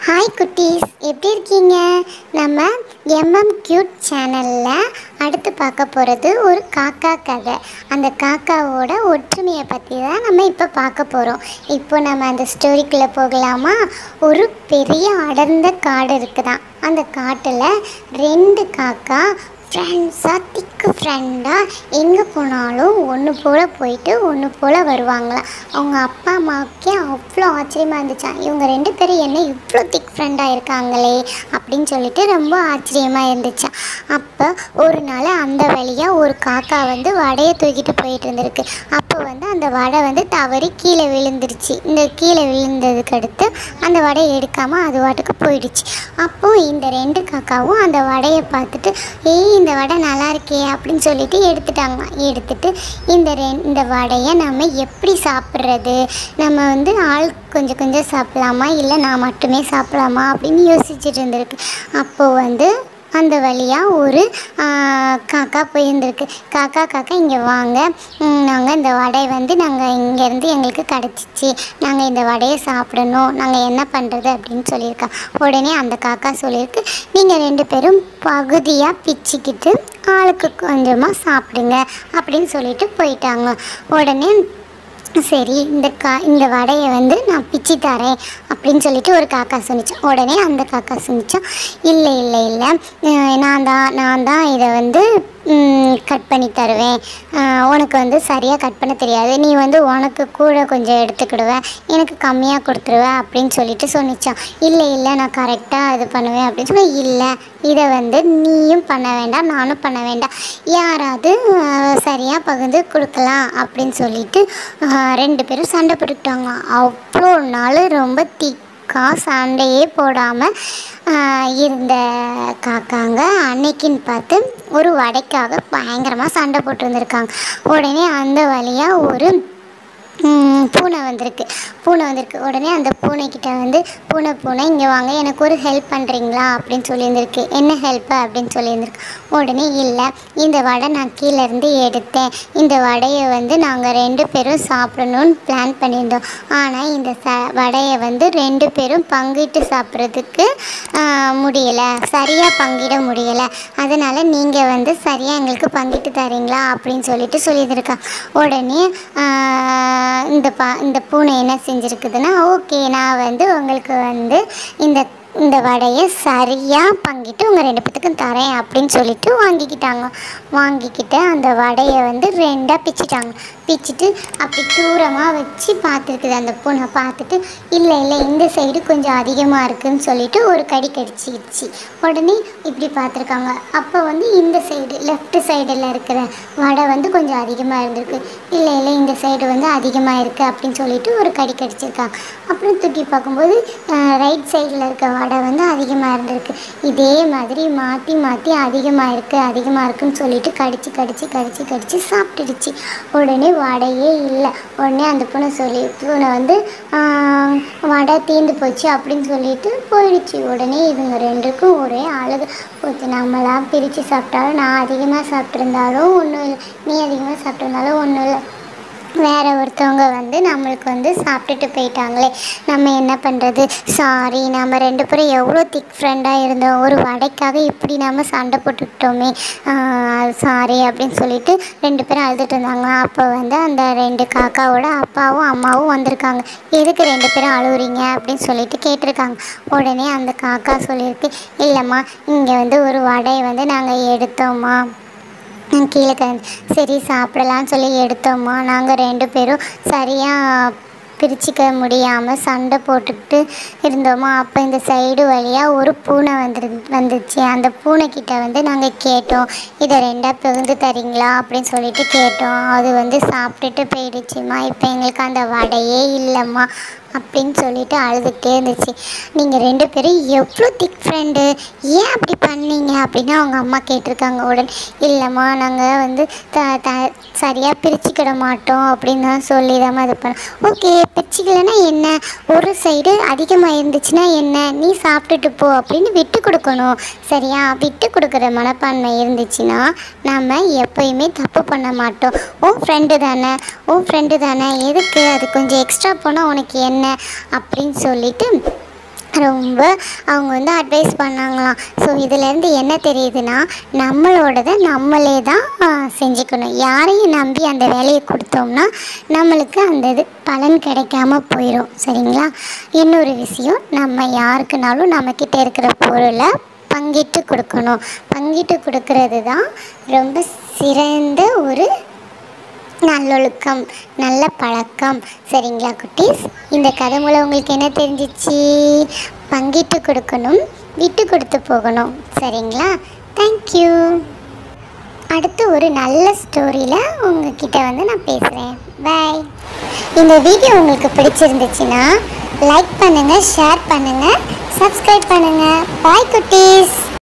hi குட்டீஸ் எப்படி இருக்கீங்க நம்ம எம்எம் கியூட் சேனலில் அடுத்து பார்க்க போகிறது ஒரு காக்கா கதை அந்த காக்காவோட ஒற்றுமையை பற்றி தான் நம்ம இப்போ பார்க்க போகிறோம் இப்போ நம்ம அந்த ஸ்டோரிக்குள்ளே போகலாமா ஒரு பெரிய அடர்ந்த காடு இருக்குதாம் அந்த காட்டில் ரெண்டு காக்கா ஃப்ரெண்ட்ஸாக திக்கு ஃப்ரெண்டாக எங்கே போனாலும் ஒன்று போல் போயிட்டு ஒன்று போல் வருவாங்களாம் அவங்க அப்பா அம்மாவுக்கே அவ்வளோ ஆச்சரியமாக இருந்துச்சான் இவங்க ரெண்டு பேரும் என்ன இவ்வளோ திக் ஃப்ரெண்டாக இருக்காங்களே அப்படின்னு சொல்லிட்டு ரொம்ப ஆச்சரியமாக இருந்துச்சான் அப்போ ஒரு நாள் அந்த வழியாக ஒரு காக்கா வந்து வடையை தூக்கிட்டு போயிட்டு இருந்திருக்கு அப்போ வந்து அந்த வடை வந்து தவறி கீழே விழுந்துருச்சு இந்த கீழே விழுந்ததுக்கு அடுத்து அந்த வடையை எடுக்காமல் அது வாட்டுக்கு போயிடுச்சு அப்போது இந்த ரெண்டு காக்காவும் அந்த வடையை பார்த்துட்டு ஏய் இந்த வடை நல்லா இருக்கே அப்படின்னு சொல்லிட்டு எடுத்துட்டாங்க எடுத்துட்டு இந்த ரெ இந்த வடையை நம்ம எப்படி சாப்பிட்றது நம்ம வந்து ஆள் கொஞ்சம் கொஞ்சம் சாப்பிட்லாமா இல்லை நான் மட்டுமே சாப்பிட்லாமா அப்படின்னு யோசிச்சுட்டு இருந்திருக்கு அப்போது வந்து அந்த வழியாக ஒரு ஆ, காக்கா போயிருந்திருக்கு காக்கா காக்கா இங்கே வாங்க நாங்கள் இந்த வடை வந்து நாங்கள் இங்கேருந்து எங்களுக்கு கிடச்சிச்சு நாங்கள் இந்த வடையை சாப்பிடணும் நாங்கள் என்ன பண்ணுறது அப்படின்னு சொல்லியிருக்கா உடனே அந்த காக்கா சொல்லியிருக்கு நீங்கள் ரெண்டு பேரும் பகுதியாக பிச்சுக்கிட்டு ஆளுக்கு கொஞ்சமாக சாப்பிடுங்க அப்படின்னு சொல்லிட்டு போயிட்டாங்க உடனே சரி இந்த கா இந்த வடையை வந்து நான் பிச்சு தரேன் அப்படின்னு சொல்லிட்டு ஒரு காக்கா சொன்னிச்சான் உடனே அந்த காக்கா சொன்னிச்சான் இல்லை இல்லை இல்லை அஹ் நான் தான் நான் தான் இதை வந்து கட் பண்ணி தருவேன் அஹ் உனக்கு வந்து சரியாக கட் பண்ண தெரியாது நீ வந்து உனக்கு கூட கொஞ்சம் எடுத்துக்கிடுவேன் எனக்கு கம்மியாக கொடுத்துருவேன் அப்படின்னு சொல்லிட்டு சொன்னிச்சான் இல்லை இல்லை நான் கரெக்டாக இது பண்ணுவேன் அப்படின்னு சொல்லி இல்லை இதை வந்து நீயும் பண்ண வேண்டாம் நானும் பண்ண வேண்டாம் யாராவது சரியாக பகிர்ந்து கொடுக்கலாம் அப்படின்னு சொல்லிட்டு அஹ், ரெண்டு பேரும் சண்டை போட்டுக்கிட்டாங்க அவ்வளோ நாள் ரொம்ப திக்கா சண்டையே போடாமல் இருந்த காக்காங்க அன்னைக்குன்னு பார்த்து ஒரு வடைக்காக பயங்கரமாக சண்டை போட்டு வந்திருக்காங்க உடனே அந்த வழியாக ஒரு ம், பூனை வந்திருக்கு பூனை வந்திருக்கு உடனே அந்த பூனைக்கிட்ட வந்து பூனை பூனை இங்கே வாங்க எனக்கு ஒரு ஹெல்ப் பண்ணுறீங்களா அப்படின்னு சொல்லியிருந்திருக்கு என்ன ஹெல்ப்பு அப்படின்னு சொல்லியிருந்திருக்கு உடனே இல்லை இந்த வடை நான் கீழே இருந்து எடுத்தேன் இந்த வடையை வந்து நாங்கள் ரெண்டு பேரும் சாப்பிடணும்னு பிளான் பண்ணியிருந்தோம் ஆனால் இந்த ச வடையை வந்து ரெண்டு பேரும் பங்கிட்டு சாப்பிட்றதுக்கு முடியலை சரியாக பங்கிட முடியலை அதனால் நீங்கள் வந்து சரியாக எங்களுக்கு பங்கிட்டு தரீங்களா அப்படின்னு சொல்லிட்டு சொல்லியிருந்திருக்கா உடனே ஆஹ், இந்த பா இந்த பூனை என்ன செஞ்சுருக்குதுன்னா ஓகே நான் வந்து உங்களுக்கு வந்து இந்த இந்த வடையை சரியாக பங்கிட்டு உங்கள் ரெண்டு பேத்துக்கும் தரேன் அப்படின்னு சொல்லிட்டு வாங்கிக்கிட்டாங்க வாங்கிக்கிட்டு அந்த வடையை வந்து ரெண்டாக பிச்சிட்டாங்க பிச்சிட்டு அப்படி தூரமாக வச்சு பார்த்துருக்குது அந்த பூனை பார்த்துட்டு இல்லை இல்லை இந்த சைடு கொஞ்சம் அதிகமாக இருக்குன்னு சொல்லிட்டு ஒரு கடி கடிச்சிடுச்சு உடனே இப்படி பார்த்துருக்காங்க அப்போ வந்து இந்த சைடு லெஃப்ட் சைடில் இருக்கிற வடை வந்து கொஞ்சம் அதிகமாக இருந்திருக்கு இல்லை இல்லை இந்த சைடு வந்து அதிகமாக இருக்குது அப்படின்னு சொல்லிட்டு ஒரு கடி கடிச்சிருக்காங்க அப்புறம் தூக்கி பார்க்கும்போது ரைட் சைடில் இருக்க வடை வந்து அதிகமாக இருந்திருக்கு இதே மாதிரி மாற்றி மாற்றி அதிகமாக இருக்குது அதிகமாக இருக்குன்னு சொல்லிட்டு கடிச்சு கடிச்சு கடிச்சு கடிச்சு சாப்பிட்டுடுச்சு உடனே வடையே இல்லை உடனே அந்த பூனை சொல்லி பூனை வந்து ஆஹ், வடை தீர்ந்து போச்சு அப்படின்னு சொல்லிட்டு போயிடுச்சு உடனே இதுங்க ரெண்டுக்கும் ஒரே அழகு போச்சு நம்மளாம் பிரித்து சாப்பிட்டாலும் நான் அதிகமாக சாப்பிட்ருந்தாலும் ஒன்றும் இல்லை நீ அதிகமாக சாப்பிட்ருந்தாலும் ஒன்றும் இல்லை வேற ஒருத்தவங்க வந்து நம்மளுக்கு வந்து சாப்பிட்டுட்டு போயிட்டாங்களே நம்ம என்ன பண்ணுறது சாரி நம்ம ரெண்டு பேரும் எவ்வளோ திக் ஃப்ரெண்டாக இருந்தோம் ஒரு வடைக்காக இப்படி நம்ம சண்டை போட்டுக்கிட்டோமே சாரி அப்படின்னு சொல்லிட்டு ரெண்டு பேரும் அழுதுட்டு இருந்தாங்க அப்போ வந்து அந்த ரெண்டு காக்காவோட அப்பாவும் அம்மாவும் வந்திருக்காங்க எதுக்கு ரெண்டு பேரும் அழுகுறீங்க அப்படின்னு சொல்லிட்டு கேட்டிருக்காங்க உடனே அந்த காக்கா சொல்லியிருக்கு இல்லைம்மா இங்கே வந்து ஒரு வடையை வந்து நாங்கள் எடுத்தோம்மா ம், கீழே க சரி சாப்பிடலான்னு சொல்லி எடுத்தோம்மா நாங்கள் ரெண்டு பேரும் சரியாக பிரிச்சுக்க முடியாமல் சண்டை போட்டுக்கிட்டு இருந்தோமா அப்போ இந்த சைடு வழியாக ஒரு பூனை வந்துரு வந்துச்சு அந்த பூனைக்கிட்ட வந்து நாங்கள் கேட்டோம் இதை ரெண்டாக பகிர்ந்து தரீங்களா அப்படின்னு சொல்லிட்டு கேட்டோம் அது வந்து சாப்பிட்டுட்டு போயிடுச்சுமா இப்போ எங்களுக்கு அந்த வடையே இல்லைம்மா அப்படின்னு சொல்லிட்டு அழுதுகிட்டே இருந்துச்சு நீங்கள் ரெண்டு பேரும் எவ்வளோ திக் ஃப்ரெண்டு ஏன் அப்படி பண்ணீங்க அப்படின்னு அவங்க அம்மா கேட்டிருக்காங்க உடனே இல்லைம்மா நாங்கள் வந்து த த சரியாக பிரிச்சுக்கிட மாட்டோம் அப்படின்னு தான் சொல்லி தான் இது பண்ணோம் ஓகே பிரிச்சுக்கலன்னா என்ன ஒரு சைடு அதிகமாக இருந்துச்சுன்னா என்ன நீ சாப்பிட்டுட்டு போ அப்படின்னு விட்டு கொடுக்கணும் சரியா விட்டு கொடுக்குற மனப்பான்மை இருந்துச்சுன்னா நம்ம எப்பயுமே தப்பு பண்ண மாட்டோம் உன் ஃப்ரெண்டு தானே உன் ஃப்ரெண்டு தானே எதுக்கு அது கொஞ்சம் எக்ஸ்ட்ரா போனால் உனக்கு என்ன அப்படின்னு சொல்லிட்டு ரொம்ப அவங்க வந்து அட்வைஸ் பண்ணாங்களாம் ஸோ இதுலேருந்து என்ன தெரியுதுன்னா நம்மளோடதை நம்மளே தான் ஆ, செஞ்சுக்கணும் யாரையும் நம்பி அந்த வேலையை கொடுத்தோம்னா நம்மளுக்கு அந்த இது பலன் கிடைக்காம போயிடும் சரிங்களா இன்னொரு விஷயம் நம்ம யாருக்குனாலும் நம்மக்கிட்ட இருக்கிற பொருளை பங்கிட்டு கொடுக்கணும் பங்கிட்டு கொடுக்கறது தான் ரொம்ப சிறந்த ஒரு நல்லொழுக்கம் நல்ல பழக்கம் சரிங்களா குட்டீஸ் இந்த கதை மூலம் உங்களுக்கு என்ன தெரிஞ்சிச்சு பங்கிட்டு கொடுக்கணும் விட்டு கொடுத்து போகணும் சரிங்களா தேங்க்யூ அடுத்து ஒரு நல்ல ஸ்டோரியில் உங்ககிட்ட வந்து நான் பேசுகிறேன் பாய் இந்த வீடியோ உங்களுக்கு பிடிச்சிருந்துச்சுன்னா லைக் பண்ணுங்கள் ஷேர் பண்ணுங்கள் சப்ஸ்கிரைப் பண்ணுங்கள் பாய் குட்டீஸ்